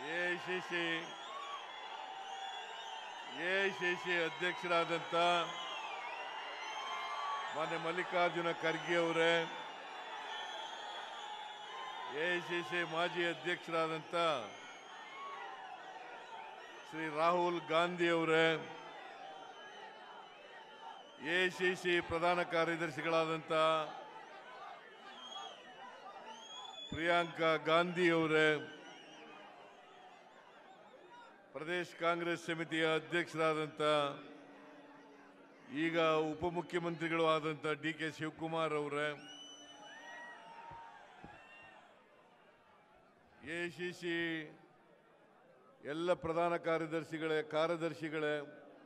AICC AICC ಅಧ್ಯಕ್ಷರಾದಂಥ ಮಾನ್ಯ ಮಲ್ಲಿಕಾರ್ಜುನ ಖರ್ಗೆ ಅವರೇ ಎಐಸಿಸಿ ಮಾಜಿ ಅಧ್ಯಕ್ಷರಾದಂಥ ಶ್ರೀ ರಾಹುಲ್ ಗಾಂಧಿ ಅವರೇ ಎಐಸಿಸಿ ಪ್ರಧಾನ ಕಾರ್ಯದರ್ಶಿಗಳಾದಂಥ ಪ್ರಿಯಾಂಕಾ ಗಾಂಧಿ ಅವರೇ ಪ್ರದೇಶ್ ಕಾಂಗ್ರೆಸ್ ಸಮಿತಿಯ ಅಧ್ಯಕ್ಷರಾದಂಥ ಈಗ ಉಪಮುಖ್ಯಮಂತ್ರಿಗಳು ಆದಂಥ ಡಿ ಕೆ ಶಿವಕುಮಾರ್ ಅವರೇ ಎಸಿಸಿ ಎಲ್ಲ ಪ್ರಧಾನ ಕಾರ್ಯದರ್ಶಿಗಳೇ ಕಾರ್ಯದರ್ಶಿಗಳೇ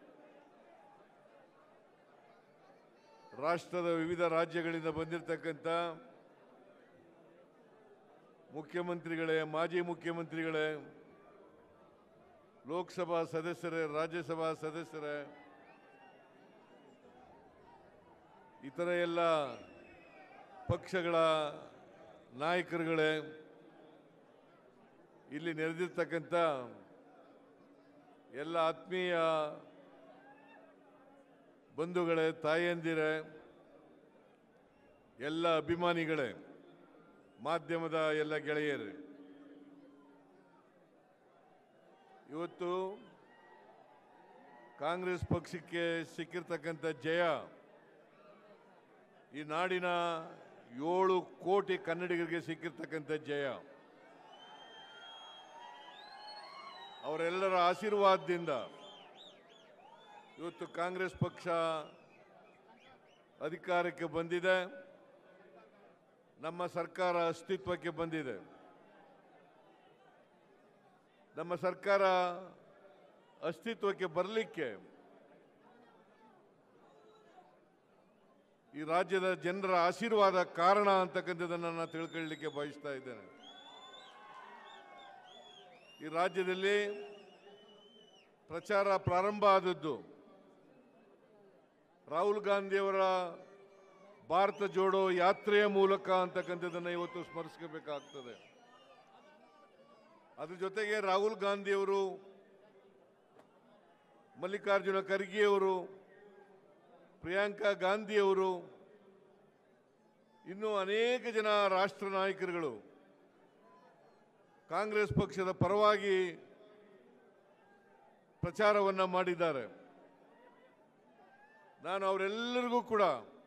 ರಾಷ್ಟ್ರದ ವಿವಿಧ ರಾಜ್ಯಗಳಿಂದ ಬಂದಿರತಕ್ಕಂಥ ಮುಖ್ಯಮಂತ್ರಿಗಳೇ ಮಾಜಿ ಮುಖ್ಯಮಂತ್ರಿಗಳೇ ಲೋಕಸಭಾ ಸದಸ್ಯರೇ ರಾಜ್ಯಸಭಾ ಸದಸ್ಯರೇ ಇತರ ಎಲ್ಲ ಪಕ್ಷಗಳ ನಾಯಕರುಗಳೇ ಇಲ್ಲಿ ನೆರೆದಿರ್ತಕ್ಕಂಥ ಎಲ್ಲ ಆತ್ಮೀಯ ಬಂಧುಗಳೇ ತಾಯಂದಿರೇ ಎಲ್ಲ ಅಭಿಮಾನಿಗಳೇ ಮಾಧ್ಯಮದ ಎಲ್ಲ ಗೆಳೆಯರೇ ಇವತ್ತು ಕಾಂಗ್ರೆಸ್ ಪಕ್ಷಕ್ಕೆ ಸಿಕ್ಕಿರ್ತಕ್ಕಂಥ ಜಯ ಈ ನಾಡಿನ ಏಳು ಕೋಟಿ ಕನ್ನಡಿಗರಿಗೆ ಸಿಕ್ಕಿರ್ತಕ್ಕಂಥ ಜಯ ಅವರೆಲ್ಲರ ಆಶೀರ್ವಾದದಿಂದ ಇವತ್ತು ಕಾಂಗ್ರೆಸ್ ಪಕ್ಷ ಅಧಿಕಾರಕ್ಕೆ ಬಂದಿದೆ ನಮ್ಮ ಸರ್ಕಾರ ಅಸ್ತಿತ್ವಕ್ಕೆ ಬಂದಿದೆ ನಮ್ಮ ಸರ್ಕಾರ ಅಸ್ತಿತ್ವಕ್ಕೆ ಬರಲಿಕ್ಕೆ ಈ ರಾಜ್ಯದ ಜನರ ಆಶೀರ್ವಾದ ಕಾರಣ ಅಂತಕ್ಕಂಥದ್ದನ್ನು ನಾನು ತಿಳ್ಕೊಳ್ಳಿಕ್ಕೆ ಬಯಸ್ತಾ ಇದ್ದೇನೆ ಈ ರಾಜ್ಯದಲ್ಲಿ ಪ್ರಚಾರ ಪ್ರಾರಂಭ ಆದದ್ದು ರಾಹುಲ್ ಗಾಂಧಿಯವರ ಭಾರತ ಜೋಡೋ ಯಾತ್ರೆಯ ಮೂಲಕ ಅಂತಕ್ಕಂಥದ್ದನ್ನು ಇವತ್ತು ಸ್ಮರಿಸಬೇಕಾಗ್ತದೆ ಅದ್ರ ಜೊತೆಗೆ ರಾಹುಲ್ ಗಾಂಧಿಯವರು ಮಲ್ಲಿಕಾರ್ಜುನ ಖರ್ಗೆಯವರು ಪ್ರಿಯಾಂಕಾ ಗಾಂಧಿಯವರು ಇನ್ನೂ ಅನೇಕ ಜನ ರಾಷ್ಟ್ರ ನಾಯಕರುಗಳು ಕಾಂಗ್ರೆಸ್ ಪಕ್ಷದ ಪರವಾಗಿ ಪ್ರಚಾರವನ್ನು ಮಾಡಿದ್ದಾರೆ ನಾನು ಅವರೆಲ್ಲರಿಗೂ ಕೂಡ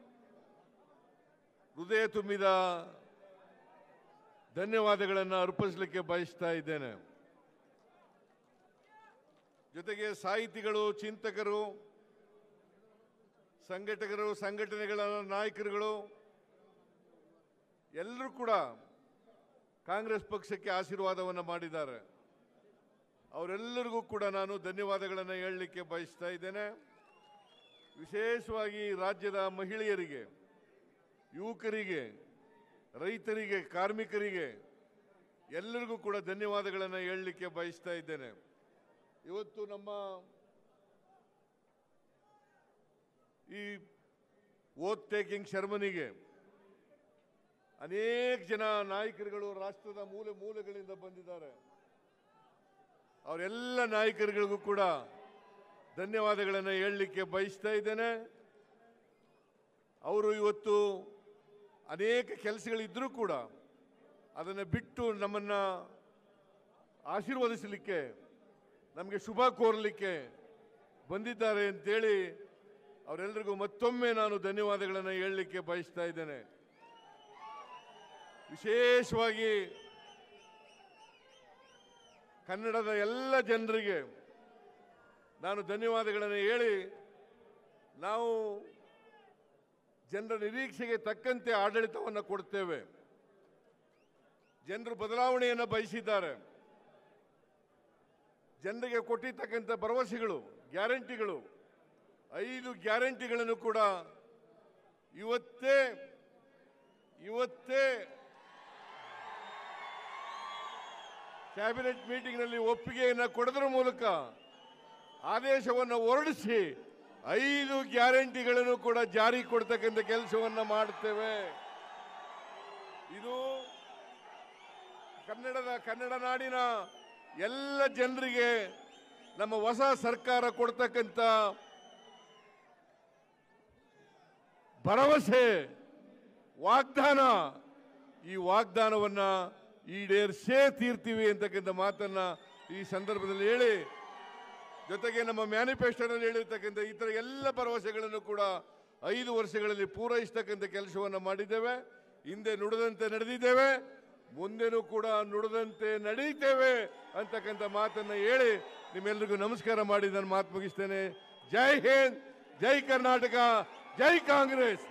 ಹೃದಯ ತುಂಬಿದ ಧನ್ಯವಾದಗಳನ್ನು ಅರ್ಪಿಸಲಿಕ್ಕೆ ಬಯಸ್ತಾ ಇದ್ದೇನೆ ಜೊತೆಗೆ ಸಾಹಿತಿಗಳು ಚಿಂತಕರು ಸಂಘಟಕರು ಸಂಘಟನೆಗಳ ನಾಯಕರುಗಳು ಎಲ್ಲರೂ ಕೂಡ ಕಾಂಗ್ರೆಸ್ ಪಕ್ಷಕ್ಕೆ ಆಶೀರ್ವಾದವನ್ನು ಮಾಡಿದ್ದಾರೆ ಅವರೆಲ್ಲರಿಗೂ ಕೂಡ ನಾನು ಧನ್ಯವಾದಗಳನ್ನು ಹೇಳಲಿಕ್ಕೆ ಬಯಸ್ತಾ ಇದ್ದೇನೆ ವಿಶೇಷವಾಗಿ ರಾಜ್ಯದ ಮಹಿಳೆಯರಿಗೆ ಯುವಕರಿಗೆ ರೈತರಿಗೆ ಕಾರ್ಮಿಕರಿಗೆ ಎಲ್ಲರಿಗೂ ಕೂಡ ಧನ್ಯವಾದಗಳನ್ನು ಹೇಳಲಿಕ್ಕೆ ಬಯಸ್ತಾ ಇದ್ದೇನೆ ಇವತ್ತು ನಮ್ಮ ಈ ಓತ್ ಟೇಕಿಂಗ್ ಶರ್ಮನಿಗೆ ಅನೇಕ ಜನ ನಾಯಕರುಗಳು ರಾಷ್ಟ್ರದ ಮೂಲೆ ಮೂಲೆಗಳಿಂದ ಬಂದಿದ್ದಾರೆ ಅವರೆಲ್ಲ ನಾಯಕರುಗಳಿಗೂ ಕೂಡ ಧನ್ಯವಾದಗಳನ್ನು ಹೇಳಲಿಕ್ಕೆ ಬಯಸ್ತಾ ಇದ್ದೇನೆ ಅವರು ಇವತ್ತು ಅನೇಕ ಕೆಲಸಗಳಿದ್ದರೂ ಕೂಡ ಅದನ್ನು ಬಿಟ್ಟು ನಮ್ಮನ್ನು ಆಶೀರ್ವದಿಸಲಿಕ್ಕೆ ನಮಗೆ ಶುಭ ಕೋರಲಿಕ್ಕೆ ಬಂದಿದ್ದಾರೆ ಅಂತೇಳಿ ಅವರೆಲ್ಲರಿಗೂ ಮತ್ತೊಮ್ಮೆ ನಾನು ಧನ್ಯವಾದಗಳನ್ನು ಹೇಳಲಿಕ್ಕೆ ಬಯಸ್ತಾ ಇದ್ದೇನೆ ವಿಶೇಷವಾಗಿ ಕನ್ನಡದ ಎಲ್ಲ ಜನರಿಗೆ ನಾನು ಧನ್ಯವಾದಗಳನ್ನು ಹೇಳಿ ನಾವು ಜನರ ನಿರೀಕ್ಷೆಗೆ ತಕ್ಕಂತೆ ಆಡಳಿತವನ್ನು ಕೊಡ್ತೇವೆ ಜನರು ಬದಲಾವಣೆಯನ್ನು ಬಯಸಿದ್ದಾರೆ ಜನರಿಗೆ ಕೊಟ್ಟಿರ್ತಕ್ಕಂಥ ಭರವಸೆಗಳು ಗ್ಯಾರಂಟಿಗಳು ಐದು ಗ್ಯಾರಂಟಿಗಳನ್ನು ಕೂಡ ಇವತ್ತೇ ಇವತ್ತೇ ಕ್ಯಾಬಿನೆಟ್ ಮೀಟಿಂಗ್ನಲ್ಲಿ ಒಪ್ಪಿಗೆಯನ್ನು ಕೊಡೋದ್ರ ಮೂಲಕ ಆದೇಶವನ್ನು ಹೊರಡಿಸಿ ಐದು ಗ್ಯಾರಂಟಿಗಳನ್ನು ಕೂಡ ಜಾರಿ ಕೊಡ್ತಕ್ಕಂಥ ಕೆಲಸವನ್ನು ಮಾಡುತ್ತೇವೆ ಇದು ಕನ್ನಡದ ಕನ್ನಡ ನಾಡಿನ ಎಲ್ಲ ಜನರಿಗೆ ನಮ್ಮ ಹೊಸ ಸರ್ಕಾರ ಕೊಡ್ತಕ್ಕಂಥ ಭರವಸೆ ವಾಗ್ದಾನ ಈ ವಾಗ್ದಾನವನ್ನ ಈಡೇರಿಸೇ ತೀರ್ತೀವಿ ಅಂತಕ್ಕಂಥ ಮಾತನ್ನ ಈ ಸಂದರ್ಭದಲ್ಲಿ ಹೇಳಿ ಜೊತೆಗೆ ನಮ್ಮ ಮ್ಯಾನಿಫೆಸ್ಟೋನಲ್ಲಿ ಹೇಳಿರ್ತಕ್ಕಂಥ ಇತರ ಎಲ್ಲ ಭರವಸೆಗಳನ್ನು ಕೂಡ ಐದು ವರ್ಷಗಳಲ್ಲಿ ಪೂರೈಸ್ತಕ್ಕಂಥ ಕೆಲಸವನ್ನು ಮಾಡಿದ್ದೇವೆ ಹಿಂದೆ ನುಡಿದಂತೆ ನಡೆದಿದ್ದೇವೆ ಮುಂದೆನೂ ಕೂಡ ನುಡಿದಂತೆ ನಡೀತೇವೆ ಅಂತಕ್ಕಂಥ ಮಾತನ್ನ ಹೇಳಿ ನಿಮ್ಮೆಲ್ಲರಿಗೂ ನಮಸ್ಕಾರ ಮಾಡಿ ನಾನು ಮಾತು ಮುಗಿಸ್ತೇನೆ ಜೈ ಹಿಂದ್ ಜೈ ಕರ್ನಾಟಕ ಜೈ ಕಾಂಗ್ರೆಸ್